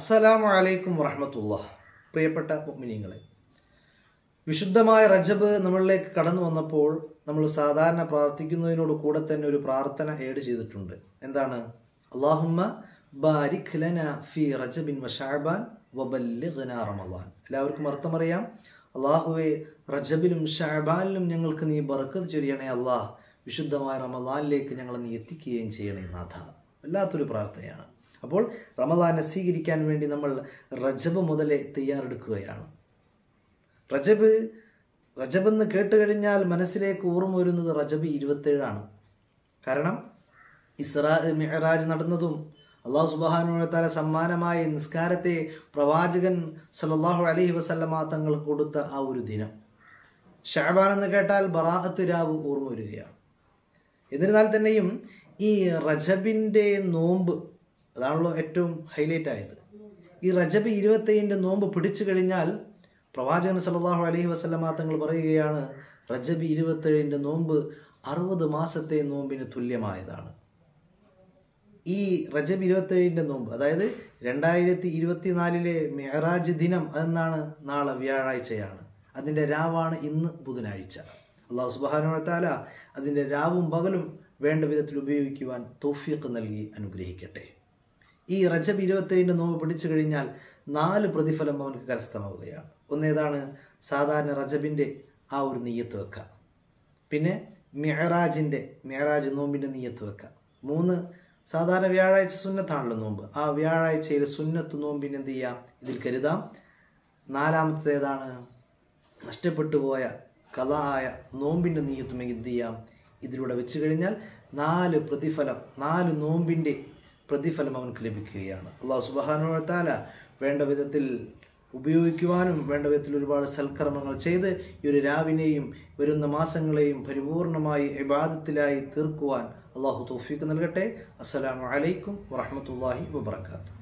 അസ്സലാമു അലൈക്കും വറഹമത്തുള്ള പ്രിയപ്പെട്ട മുഅ്മിനീങ്ങളെ വിശുദ്ധമായ റജബ് നമ്മളിലേക്ക് കടന്നു വന്നപ്പോൾ നമ്മൾ സാധാരണ പ്രാർത്ഥിക്കുന്നതിനോട് കൂടെ തന്നെ ഒരു പ്രാർത്ഥന ഏഡ് ചെയ്തിട്ടുണ്ട് എന്താണ് അള്ളാഹുമ്മ ബാരിക് ലന ഫി റജബിൻ വഷാബാൻ വബല്ലിഗ്ന റമളാൻ എല്ലാവർക്കും അർത്ഥമറിയാം അള്ളാഹുവെ റജബിലും ഷാബാനിലും ഞങ്ങൾക്ക് നീ ബർക്കത്ത് ചൊരിയണേ അള്ളാഹ് വിശുദ്ധമായ റമദാനിലേക്ക് ഞങ്ങളെ നീ എത്തിക്കുകയും ചെയ്യണേ നാഥ വല്ലാത്തൊരു പ്രാർത്ഥനയാണ് അപ്പോൾ റമദാനെ സ്വീകരിക്കാൻ വേണ്ടി നമ്മൾ റജബ് മുതലേ തയ്യാറെടുക്കുകയാണ് റജബ് റജബ് എന്ന് കേട്ട് കഴിഞ്ഞാൽ മനസ്സിലേക്ക് ഓർമ്മ വരുന്നത് റജബ് ഇരുപത്തേഴാണ് കാരണം ഇസ്രാ മെഹറാജ് നടന്നതും അള്ളാഹു സുബാനുത്താല സമ്മാനമായ നിസ്കാരത്തെ പ്രവാചകൻ സല്ലല്ലാഹു അലൈഹി വസല്ലമ തങ്ങൾക്ക് കൊടുത്ത ആ ഒരു ദിനം ഷാബാൻ എന്ന് കേട്ടാൽ ബറാഅത്ത് രാവ് ഓർമ്മ വരികയാണ് എന്നിരുന്നാൽ തന്നെയും ഈ റജബിൻ്റെ നോമ്പ് അതാണല്ലോ ഏറ്റവും ഹൈലൈറ്റ് ആയത് ഈ റജബ് ഇരുപത്തേഴിൻ്റെ നോമ്പ് പിടിച്ചു കഴിഞ്ഞാൽ പ്രവാചകൻ സല്ലല്ലാഹു അലൈഹി വസല്ലമ തങ്ങൾ പറയുകയാണ് റജബ് ഇരുപത്തേഴിൻ്റെ നോമ്പ് അറുപത് മാസത്തെ നോമ്പിന് തുല്യമായതാണ് ഈ റജബ് ഇരുപത്തേഴിൻ്റെ നോമ്പ് അതായത് രണ്ടായിരത്തി ഇരുപത്തിനാലിലെ മെഹറാജ് ദിനം അതെന്നാണ് നാളെ വ്യാഴാഴ്ചയാണ് അതിൻ്റെ രാവാണ് ഇന്ന് ബുധനാഴ്ച അള്ളാഹു സുബാനുവത്താല അതിൻ്റെ രാവും പകലും വേണ്ട വിധത്തിൽ ഉപയോഗിക്കുവാൻ തോഫിയക്ക് നൽകി അനുഗ്രഹിക്കട്ടെ ഈ റജബ് ഇരുപത്തേഴിൻ്റെ നോമ്പ് പിടിച്ചു കഴിഞ്ഞാൽ നാല് പ്രതിഫലം അവനക്ക് കരസ്ഥമാവുകയാണ് ഒന്നേതാണ് സാധാരണ റജബിൻ്റെ ആ ഒരു നെയ്യത്ത് വെക്കുക പിന്നെ മെഹറാജിൻ്റെ മെഹറാജ് നോമ്പിൻ്റെ നെയ്യത്ത് വെക്കുക മൂന്ന് സാധാരണ വ്യാഴാഴ്ച സുന്നത്താണല്ലോ നോമ്പ് ആ വ്യാഴാഴ്ചയിൽ സുന്നത്ത് നോമ്പിന് എന്ത് ചെയ്യാം ഇതിൽ കരുതാം നാലാമത്തേതാണ് നഷ്ടപ്പെട്ടു പോയ കഥായ നോമ്പിൻ്റെ നീയത്തും എന്ത് ചെയ്യാം ഇതിലൂടെ വെച്ച് കഴിഞ്ഞാൽ നാല് പ്രതിഫലം നാല് നോമ്പിൻ്റെ പ്രതിഫലം അവനക്ക് ലഭിക്കുകയാണ് അള്ളാഹു സുബാനുവത്താല വേണ്ട വിധത്തിൽ ഉപയോഗിക്കുവാനും വേണ്ട വിധത്തിൽ ഒരുപാട് സൽക്കർമ്മങ്ങൾ ചെയ്ത് ഈ ഒരു രാവിനെയും വരുന്ന മാസങ്ങളെയും പരിപൂർണമായി ഇബാദത്തിലായി തീർക്കുവാൻ അള്ളാഹു തൗഫീക്ക് നൽകട്ടെ അസ്സലാമു അലൈക്കും വറഹമത്തല്ലാഹി വബർക്കാത്തു